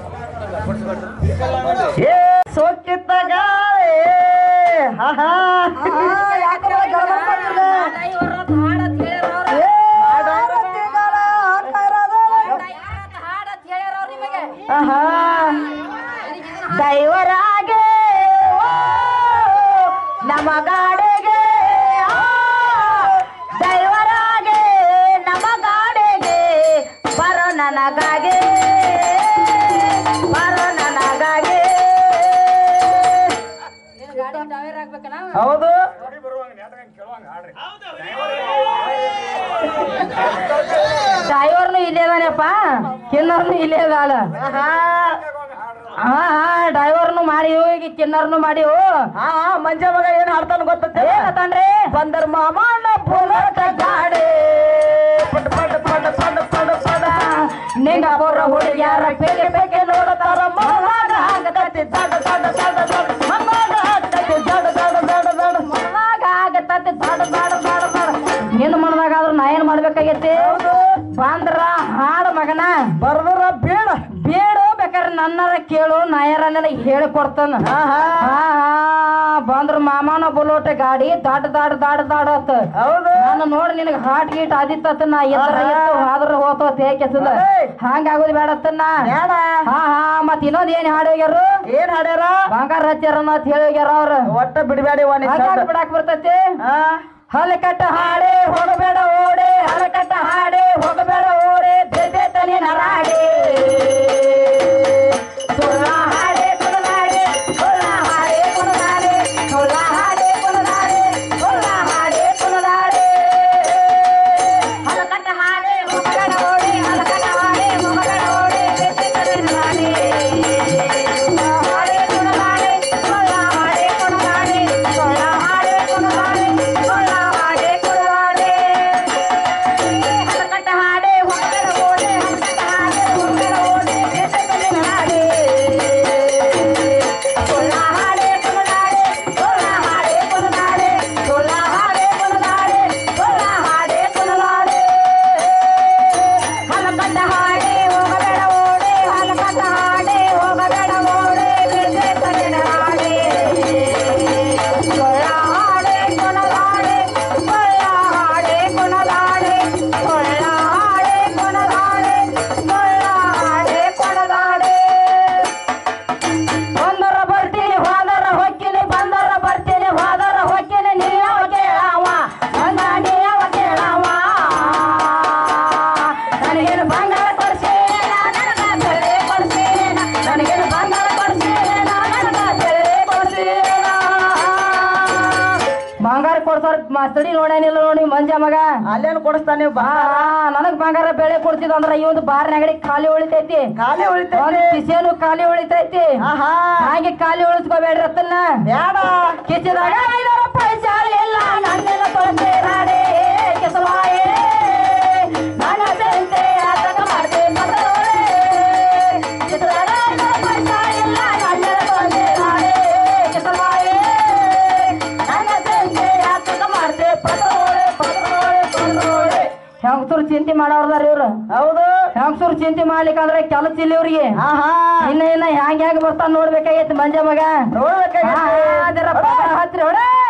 ಏ ಸೋಕಿತ್ತ ಗಾಳಿ ಹಾ ಹಾ ಆಹಾ. ದೈವರಾಗೆ ಓ, ನಮ್ಮ ಗಾಡೆಗೆ ಆ, ದೈವರಾಗೆ ನಮ್ಮ ಗಾಡೆಗೆ ಬರೋ ನನಗಾಗೆ ಬರೋ ನನಗಾಗೆ ಹೌದು ಡ್ರೈವರ್ನು ಇಲ್ಲೇ ಅದಾನಪ್ಪ ಕಿನ್ನರ್ನು ಇಲ್ಲೇ ಅದಾಳ ಹಾ ಹಾ ಡ್ರೈವರ್ನು ಮಾಡಿವು ಈಗ ಕಿನ್ನರ್ನು ಮಾಡಿವು ಹಾ ಮಂಜ ಮಗ ಏನ್ ಹಾಡ್ತಾನ ಗೊತ್ತೈತೆ ಏನತಾನ್ರಿ ಬಂದರ್ ಮಾಮನ ಬುಲಟ ಗಾಡಿ ಪಟ ಪಟ ಪಟ ಪಟ ಪಟ ಪಟ ನಿಂಗ ಬರ ಹುಡುಗ್ಯಾರ ಪೇಕೆ ಪೇಕೆ ನೋಡತಾರ ಮಗ ಆಗತೈತಿ ದಡ ದಡ ದಡ ದಡ ಮಗ ಆಗತೈತಿ ದಡ ದಡ ದಡ ದಡ ಮಗ ಆಗತೈತಿ ದಡ ದಡ ದಡ ದಡ ನಿನ್ನ ಮನದಾಗಾದ್ರ ನಾ ಏನ್ ಮಾಡ್ಬೇಕಾಗೈತಿ ಬಂದ್ರ ಹಾಡ ಮಗನ ಬರ್ದ್ರ ಬೇಡ ಬೇಡ ಬೇಕಾದ್ರೆ ನನ್ನರ ಕೇಳು ನಾಯರ ನನಗೆ ಹೇಳಿ ಕೊಡ್ತಾನ ಹಾ ಬಂದ್ರ ಮಾಮನ ಬುಲೋಟ ಗಾಡಿ ದಾಡ್ ದಾಡ್ ದಾಡ್ ದಾಡ್ ಆತ ಹೌದು ನಾನು ನೋಡಿ ನಿನಗೆ ಹಾಟ್ ಗೀಟ್ ಆದಿತ್ತ ನಾ ಎತ್ತರ ಎತ್ತು ಆದ್ರ ಹೋತ ಕೆಸದ ಹಂಗ ಆಗೋದು ಬೇಡತ್ತನ್ನ ಹಾ ಹಾ ಮತ್ ಇನ್ನೊಂದ್ ಏನ್ ಹಾಡಿ ಹೋಗ್ಯಾರು ಏನ್ ಹಾಡ್ಯಾರ ಬಂಗಾರ ಹಚ್ಚಾರ ಅಂತ ಹೇಳಿ ಹೋಗ್ಯಾರ ಅವ್ರ ಒಟ್ಟ ಬಿಡಬೇಡಿ ಬಿಡಾಕ್ ಬರ್ತೈತಿ ಹಲಕಟ್ಟ ಹಾಡೆ ಹೋಗಬೇಡ ಓಡೆ ಹಲಕಟ್ಟ ಹಾಡೆ ಹೋಗಬೇಡ ಓಡೆ ಬೇದೆ ತನಿ ನರಾಡೆ ಸುಳ್ಳ ಹಾಡೆ ಕುಣದಾಡೆ ಸುಳ್ಳ ಹಾಡೆ ಕುಣದಾಡೆ ಸುಳ್ಳ ಹಾಡೆ ಕುಣದಾಡೆ ಸುಳ್ಳ ಹಾಡೆ ಕುಣದಾಡೆ ಹಲಕಟ್ಟ ಹಾಡೆ ಹೋಗಬೇಡ ಓಡೆ ಹಲಕಟ್ಟ ಹಾಡೆ ಹೋಗಬೇಡ ಓಡೆ ಬೇದೆ ತನಿ ನರಾಡೆ ಹಾಡೆ ಕುಣದಾಡೆ ಸುಳ್ಳ ಹಾಡೆ ಕುಣದಾಡೆ ಸುಳ್ಳ ಹಾಡೆ ಕುಣದಾಡೆ ಸುಳ್ಳ ಹಾಡೆ ಕುಣದಾಡೆ ಹಲಕಟ್ಟ ಹಾಡೆ ಹೋಗಬೇಡ ಓಡೆ ಹಲಕಟ್ಟ ಹಾಡೆ ಹೋಗಬೇಡ ಓಡೆ ಬೇದೆ ತನಿ ನರಾಡೆ ಸುಳ್ಳ ಹಾಡೆ ಕುಣದಾಡೆ ಸುಳ್ಳ ಹಾಡೆ ಕುಣದಾಡೆ ಸುಳ್ಳ ಹಾಡೆ ಕುಣದಾಡೆ ಸುಳ್ಳ ಹಾಡೆ ಕುಣದಾಡೆ ಹಲಕಟ್ಟ ಹಾಡೆ ಹೋಗಬೇಡ ಓಡೆ ಹಲಕಟ್ಟ ಹಾಡೆ ಹೋಗಬೇಡ ಓಡೆ ಬೇದೆ ತನಿ ನರಾಡೆ ಸುಳ್ಳ ಹಾಡೆ ಕುಣದಾಡೆ ಸುಳ್ಳ ಹಾಡೆ ಕುಣದಾಡೆ ಸುಳ್ಳ ಹಾಡೆ ಕುಣದಾಡೆ ಸುಳ್ಳ ಹಾಡೆ ಕುಣದಾಡೆ ಬಂದರ ಬರ್ತೀನಿ ಹೋದರ ಹೊಕ್ಕಿನಿ ಬಂದರ ಬರ್ತೀನಿ ಹೋದರ ಹೊಕ್ಕಿನಿ ನೀವ ಕೇಳವ ಬಂದ ನೀವ ಕೇಳವ ನನಗೇನು ಬಂಗಾರ ಕೊಡ್ಸೇನ ನನಗ ಬೆಳೆ ಕೊಡ್ಸೇನ ನನಗೇನು ಬಂಗಾರ ಕೊಡ್ಸೇನ ನನಗ ಬೆಳೆ ಕೊಡ್ಸೇನ ಬಂಗಾರ ಕೊಡ್ಸಾರ ಮಸ್ತಡಿ ನೋಡೇನಿಲ್ಲ ನೋಡಿ ಮಂಜ ಮಗ ಅಲ್ಲೇನು ಕೊಡಿಸ್ತಾನೆ ಬಾ ನನಗ್ ಬಂಗಾರ ಬೆಳೆ ಕೊಡ್ತಿದ್ ಅಂದ್ರ ಈ ಒಂದು ಬಾರ್ ನೆಗಡಿ ಖಾಲಿ ಉಳಿತೈತಿ ಖಾಲಿ ಉಳಿತೈತಿ ಕಿಸೇನು ಖಾಲಿ ಉಳಿತೈತಿ ಹಾಗೆ ಖಾಲಿ ಉಳಿಸ್ಕೋಬೇಡ್ರಿ ಅತ್ತನ್ನ ಬೇಡ ಕಿಸಿದಾಗ ಐದಾರು ಪೈಸಾ ಇಲ್ಲ ನನ್ನೆಲ್ಲ ತೊಳೆದಾಡೆ ಕೆಸವಾಯೇ ನನ್ನ ಸಂತೆ ಆತಕ ಮಾಡ್ದೆ ಮತರೋಳೆ ಕಿಸಿದಾಗ ಐದಾರು ಪೈಸಾ ಇಲ್ಲ ನನ್ನೆಲ್ಲ ತೊಳೆದಾಡೆ ಕೆಸವಾಯೇ ನನ್ನ ಸಂತೆ ಆತಕ ಮಾಡ್ದೆ ಪತರೋಳೆ ಪತರೋಳೆ ಪತರೋಳೆ ಹೆಂಗಸರು ಚಿಂತೆ ಮಾಡೋರ್ದಾರ ಇವ್ರು ಹೌದು ಹೆಂಗಸರು ಚಿಂತೆ ಮಾಡ್ಲಿಕ್ಕಂದ್ರೆ ಕೆಲಸ ಇಲ್ಲ ಇವ್ರಿಗೆ ಇನ್ನ ಇನ್ನ ಹ್ಯಾಂಗ ಹ್ಯಾಂಗ ಬರ್ತಾನ ನೋಡ್ಬೇಕಾಗೈತಿ ಮಂಜ ಮಗ ನೋಡ್ಬೇಕಾಗೈತಿ ಹತ್ತಿರ ಹೊಡೆ